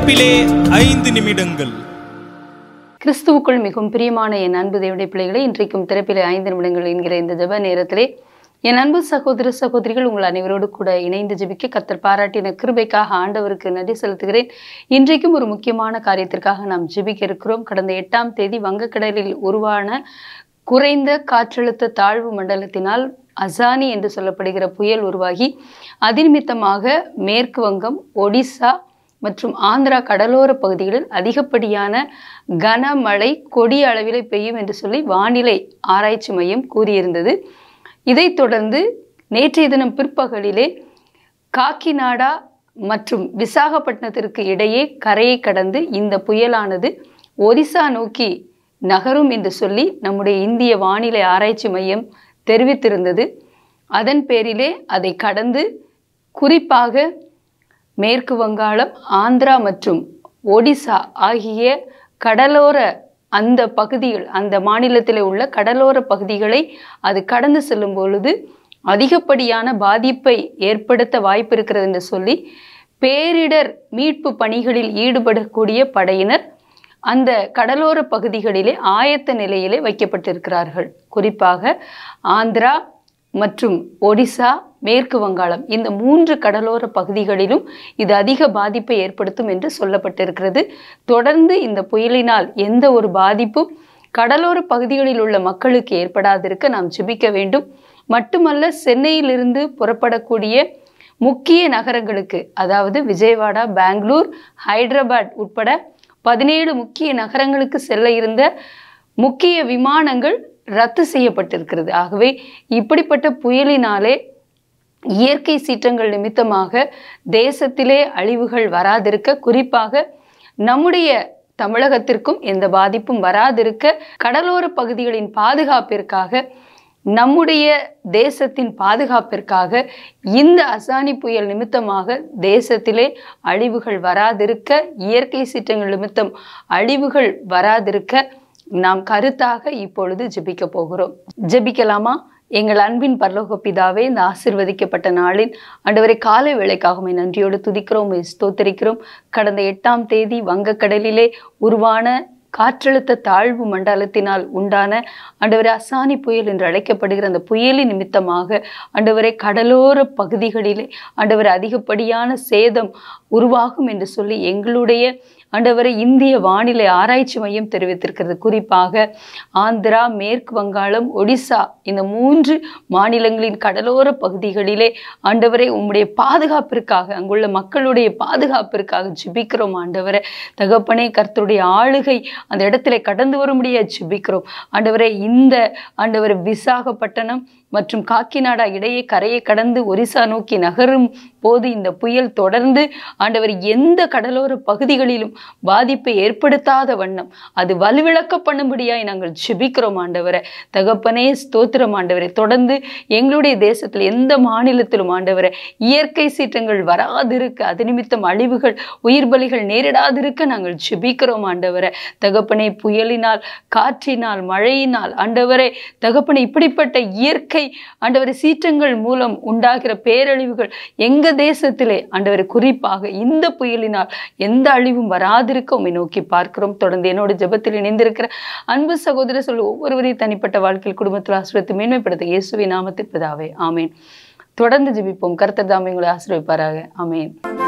திறப்பிலே ஐந்து நிமிடங்கள் கிறிஸ்துவுக்குள் மிகவும் பிரியமான என் அன்பு தேவடைய பிள்ளைகளை இன்றைக்கும் திறப்பிலே ஐந்து நிமிடங்கள் என்கிற இந்த ஜெப நேரத்திலே என் அன்பு சகோதர சகோதரிகள் உங்கள் அனைவரோடு கூட இணைந்து ஜெபிக்க கத்தர் பாராட்டின கிருபைக்காக ஆண்டவருக்கு நன்றி செலுத்துகிறேன் இன்றைக்கும் ஒரு முக்கியமான காரியத்திற்காக நாம் ஜெபிக்க இருக்கிறோம் கடந்த எட்டாம் தேதி வங்கக்கடலில் உருவான குறைந்த காற்றழுத்த தாழ்வு மண்டலத்தினால் அசானி என்று சொல்லப்படுகிற புயல் உருவாகி அதிநிமித்தமாக மேற்கு வங்கம் ஒடிசா மற்றும் ஆந்திரா கடலோர பகுதிகளில் அதிகப்படியான கனமழை கொடிய அளவிலே பெய்யும் என்று சொல்லி வானிலை ஆராய்ச்சி மையம் கூறியிருந்தது இதைத் தொடர்ந்து நேற்றைய தினம் பிற்பகலிலே காக்கிநாடா மற்றும் விசாகப்பட்டினத்திற்கு இடையே கரையை கடந்து இந்த புயலானது ஒரிசா நோக்கி நகரும் என்று சொல்லி நம்முடைய இந்திய வானிலை ஆராய்ச்சி மையம் தெரிவித்திருந்தது அதன் பேரிலே அதை கடந்து குறிப்பாக மேற்கு வங்காளம் ஆந்திரா மற்றும் ஒடிசா ஆகிய கடலோர அந்த பகுதிகள் அந்த மாநிலத்தில் உள்ள கடலோர பகுதிகளை அது கடந்து செல்லும் பொழுது அதிகப்படியான பாதிப்பை ஏற்படுத்த வாய்ப்பு இருக்கிறது என்று சொல்லி பேரிடர் மீட்பு பணிகளில் ஈடுபடக்கூடிய படையினர் அந்த கடலோர பகுதிகளிலே ஆயத்த நிலையிலே வைக்கப்பட்டிருக்கிறார்கள் குறிப்பாக ஆந்திரா மற்றும் ஒடிசா மேற்கு வங்காளம் இந்த மூன்று கடலோர பகுதிகளிலும் இது அதிக பாதிப்பை ஏற்படுத்தும் என்று சொல்லப்பட்டிருக்கிறது தொடர்ந்து இந்த புயலினால் எந்த ஒரு பாதிப்பும் கடலோர பகுதிகளில் உள்ள மக்களுக்கு ஏற்படாதிருக்க நாம் ஜெபிக்க வேண்டும் மட்டுமல்ல சென்னையிலிருந்து புறப்படக்கூடிய முக்கிய நகரங்களுக்கு அதாவது விஜயவாடா பெங்களூர் ஹைதராபாத் உட்பட பதினேழு முக்கிய நகரங்களுக்கு செல்ல இருந்த முக்கிய விமானங்கள் ரத்து செய்யப்பட்டிருக்கிறது ஆகவே இப்படிப்பட்ட புயலினாலே இயற்கை சீற்றங்கள் நிமித்தமாக தேசத்திலே அழிவுகள் வராதிருக்க குறிப்பாக நம்முடைய தமிழகத்திற்கும் எந்த பாதிப்பும் வராதிருக்க கடலோர பகுதிகளின் பாதுகாப்பிற்காக நம்முடைய தேசத்தின் பாதுகாப்பிற்காக இந்த அசானி புயல் நிமித்தமாக தேசத்திலே அழிவுகள் வராதிருக்க இயற்கை சீற்றங்கள் நிமித்தம் அழிவுகள் வராதிருக்க நாம் கருத்தாக இப்பொழுது ஜெபிக்க போகிறோம் ஜெபிக்கலாமா எங்கள் அன்பின் பரலோக பிதாவே இந்த ஆசிர்வதிக்கப்பட்ட நாளில் ஆண்டவரை காலை வேளைக்காக உம்மை நன்றியோடு துதிக்கிறோம் உம்மை ஸ்தோத்தரிக்கிறோம் கடந்த எட்டாம் தேதி வங்கக்கடலிலே உருவான காற்றழுத்த தாழ்வு மண்டலத்தினால் உண்டான ஆண்டவரே அசானி புயல் என்று அழைக்கப்படுகிற அந்த புயலின் நிமித்தமாக ஆண்டவரை கடலோர பகுதிகளிலே ஆண்டவர் அதிகப்படியான சேதம் உருவாகும் என்று சொல்லி எங்களுடைய ஆண்டவரை இந்திய வானிலை ஆராய்ச்சி மையம் தெரிவித்திருக்கிறது குறிப்பாக ஆந்திரா மேற்கு வங்காளம் ஒடிசா இந்த மூன்று மாநிலங்களின் கடலோர பகுதிகளிலே ஆண்டவரை உம்முடைய பாதுகாப்பிற்காக அங்குள்ள மக்களுடைய பாதுகாப்பிற்காக ஜெபிக்கிறோம் ஆண்டவரை தகப்பனே கர்த்தருடைய ஆளுகை அந்த இடத்துல கடந்து வர முடியாது ஜெபிக்கிறோம் ஆண்டவரை இந்த ஆண்டவர் விசாகப்பட்டினம் மற்றும் காக்கிநாடா இடையே கரையை கடந்து ஒரிசா நோக்கி நகரும் போது இந்த புயல் தொடர்ந்து ஆண்டவர் எந்த கடலோர பகுதிகளிலும் பாதிப்பை ஏற்படுத்தாத வண்ணம் அது வலுவிளக்க பண்ணும்படியாய் நாங்கள் ஜெபிக்கிறோம் ஆண்டவரை தகப்பனே ஸ்தோத்திரம் ஆண்டவரை தொடர்ந்து எங்களுடைய தேசத்தில் எந்த மாநிலத்திலும் ஆண்டவரை இயற்கை சீற்றங்கள் வராதிருக்க அது நிமித்தம் அழிவுகள் உயிர் பலிகள் நேரிடாதிருக்க நாங்கள் ஜெபிக்கிறோம் ஆண்டவரை தகப்பனே புயலினால் காற்றினால் மழையினால் ஆண்டவரே தகப்பனே இப்படிப்பட்ட இயற்கை ஆண்டவரை சீற்றங்கள் மூலம் உண்டாகிற பேரழிவுகள் எங்க தேசத்திலே ஆண்டவரை குறிப்பாக இந்த புயலினால் எந்த அழிவும் வராதிருக்க உம்மை நோக்கி பார்க்கிறோம் தொடர்ந்து என்னோட ஜெபத்தில் இணைந்திருக்கிற அன்பு சகோதர சொல் ஒவ்வொருவரையும் தனிப்பட்ட வாழ்க்கையில் குடும்பத்தில் ஆசிரியத்தை மேன்மைப்படுத்த இயேசுவின் நாமத்தில் பிதாவே ஆமேன் தொடர்ந்து ஜெபிப்போம் கர்த்தர் தாமே உங்களை ஆசீர்வதிப்பாராக ஆமேன்